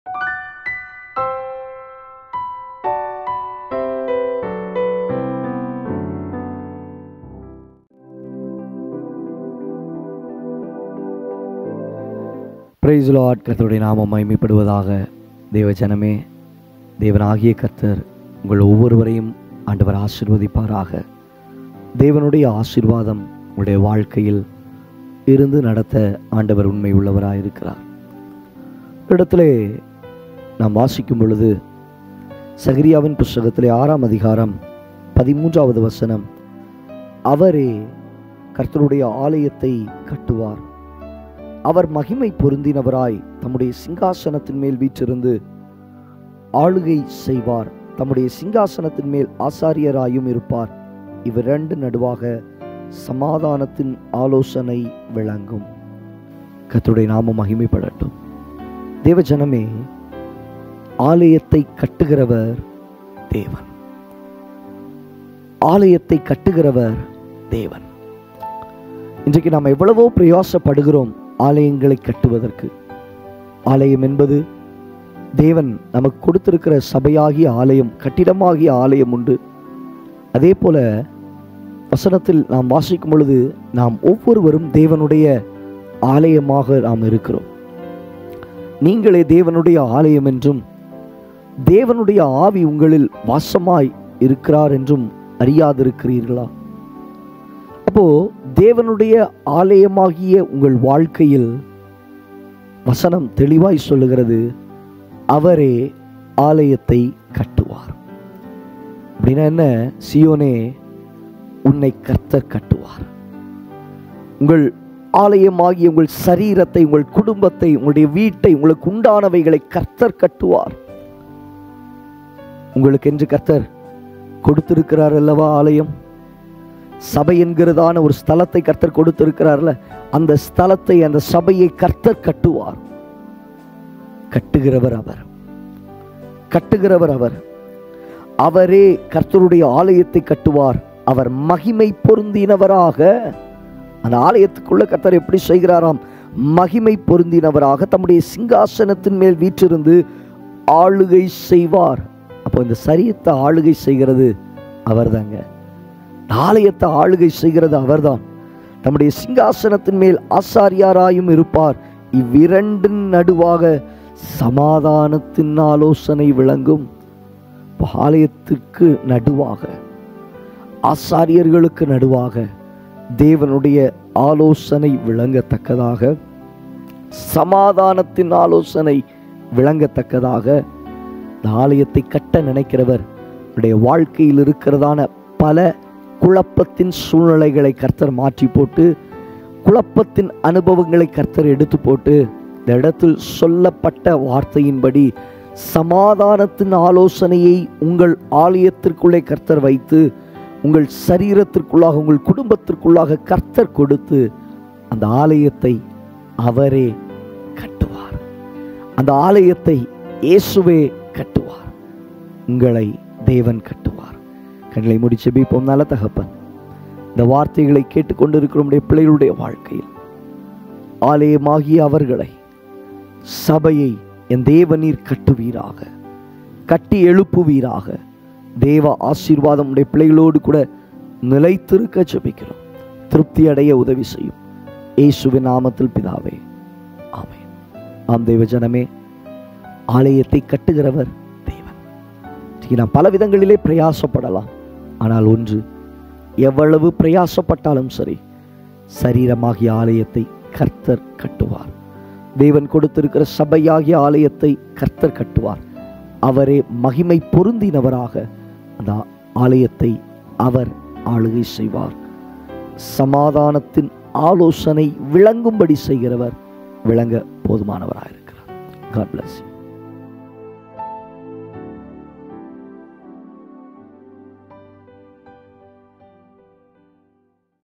price Lord கர்த்தருடைய நாமம் மகிமைப்படுவதாக தேவஜனமே தேவனாகிய கர்த்தர் உங்கள் ஒவ்வொருவரையும் ஆண்டவர் ஆசீர்வதிப்பாராக தேவனுடைய ஆசீர்வாதம் உங்களுடைய வாழ்க்கையில் இருந்து நடத்த ஆண்டவர் உண்மை உள்ளவராக இருக்கிறார் இடத்திலே நாம் வாசிக்கும் பொழுது சகரியாவின் புஸ்தகத்திலே ஆறாம் அதிகாரம் பதிமூன்றாவது வசனம் அவரே கர்த்தருடைய ஆலயத்தை கட்டுவார் அவர் மகிமை பொருந்தினவராய் தம்முடைய சிங்காசனத்தின் மேல் வீற்றிருந்து ஆளுகை செய்வார் தம்முடைய சிங்காசனத்தின் மேல் ஆசாரியராயும் இருப்பார் இவ்விரண்டு நடுவாக சமாதானத்தின் ஆலோசனை விளங்கும் கர்த்தருடைய நாமம் மகிமைப்படட்டும் தேவஜனமே ஆலயத்தை கட்டுகிறவர் தேவன் ஆலயத்தை கட்டுகிறவர் தேவன் இன்றைக்கு நாம் எவ்வளவோ பிரயாசப்படுகிறோம் ஆலயங்களை கட்டுவதற்கு ஆலயம் என்பது தேவன் நமக்கு கொடுத்திருக்கிற சபையாகிய ஆலயம் கட்டிடமாகிய ஆலயம் உண்டு அதே போல வசனத்தில் நாம் வாசிக்கும் பொழுது நாம் ஒவ்வொருவரும் தேவனுடைய ஆலயமாக நாம் இருக்கிறோம் நீங்களே தேவனுடைய ஆலயம் என்றும் தேவனுடைய ஆவி உங்களில் வாசமாய் இருக்கிறார் என்றும் அறியாதிருக்கிறீர்களா அப்போ தேவனுடைய ஆலயமாகிய உங்கள் வாழ்க்கையில் வசனம் தெளிவாய் சொல்லுகிறது அவரே ஆலயத்தை கட்டுவார் அப்படின்னா என்ன சியோனே உன்னை கர்த்தர் கட்டுவார் உங்கள் ஆலயமாகிய உங்கள் சரீரத்தை உங்கள் குடும்பத்தை உங்களுடைய வீட்டை உங்களுக்கு உண்டானவைகளை கர்த்தர் கட்டுவார் உங்களுக்கு என்று கர்த்தர் கொடுத்திருக்கிறார் அல்லவா ஆலயம் சபை என்கிறதான ஒரு ஸ்தலத்தை கர்த்தர் கொடுத்திருக்கிறார்ல அந்த ஸ்தலத்தை அந்த சபையை கர்த்தர் கட்டுவார் கட்டுகிறவர் அவர் கட்டுகிறவர் அவர் அவரே கர்த்தருடைய ஆலயத்தை கட்டுவார் அவர் மகிமை பொருந்தினவராக அந்த ஆலயத்துக்குள்ள கர்த்தர் எப்படி செய்கிறாராம் மகிமை பொருந்தினவராக தம்முடைய சிங்காசனத்தின் மேல் வீற்றிருந்து ஆளுகை செய்வார் அப்போ இந்த சரியத்தை ஆளுகை செய்கிறது அவர்தாங்க ஆலயத்தை ஆளுகை செய்கிறது அவர்தான் நம்முடைய சிங்காசனத்தின் மேல் ஆசாரியாராயும் இருப்பார் இவ்விரண்டின் நடுவாக சமாதானத்தின் ஆலோசனை விளங்கும் இப்ப ஆலயத்திற்கு நடுவாக ஆசாரியர்களுக்கு நடுவாக தேவனுடைய ஆலோசனை விளங்கத்தக்கதாக சமாதானத்தின் ஆலோசனை விளங்கத்தக்கதாக இந்த ஆலயத்தை கட்ட நினைக்கிறவர் உடைய வாழ்க்கையில் இருக்கிறதான பல குழப்பத்தின் சூழ்நிலைகளை கர்த்தர் மாற்றி போட்டு குழப்பத்தின் அனுபவங்களை கர்த்தர் எடுத்து போட்டு இந்த இடத்தில் சொல்லப்பட்ட வார்த்தையின்படி சமாதானத்தின் ஆலோசனையை உங்கள் ஆலயத்திற்குள்ளே கர்த்தர் வைத்து உங்கள் சரீரத்திற்குள்ளாக உங்கள் குடும்பத்திற்குள்ளாக கர்த்தர் கொடுத்து அந்த ஆலயத்தை அவரே கட்டுவார் அந்த ஆலயத்தை இயேசுவே கட்டுவார் உங்களை தேவன் கட்டுவார் கண்களை முடிச்சு பீப்போம் நல்ல தகப்பன் இந்த வார்த்தைகளை கேட்டுக்கொண்டிருக்கிற நம்முடைய பிள்ளைகளுடைய வாழ்க்கையில் ஆலயமாகிய அவர்களை சபையை என் தேவநீர் கட்டுவீராக கட்டி எழுப்புவீராக தேவ ஆசீர்வாதம் உடைய பிள்ளைகளோடு கூட நிலைத்திருக்க ஜெபிக்கிறோம் திருப்தி அடைய உதவி செய்யும் இயேசுவின் நாமத்தில் பிதாவே ஆமென் ஆம் தேவ ஜனமே ஆலயத்தை கட்டுகிறவர் தேவன் இன்னைக்கு நாம் பல விதங்களிலே பிரயாசப்படலாம் ஆனால் ஒன்று எவ்வளவு பிரயாசப்பட்டாலும் சரி சரீரமாகிய ஆலயத்தை கர்த்தர் கட்டுவார் தேவன் கொடுத்திருக்கிற சபையாகிய ஆலயத்தை கர்த்தர் கட்டுவார் அவரே மகிமை பொருந்தினவராக அந்த ஆலயத்தை அவர் ஆளுகை செய்வார் சமாதானத்தின் ஆலோசனை விளங்கும்படி செய்கிறவர் விளங்க போதுமானவராக இருக்கிறார் காட் பிளஸ்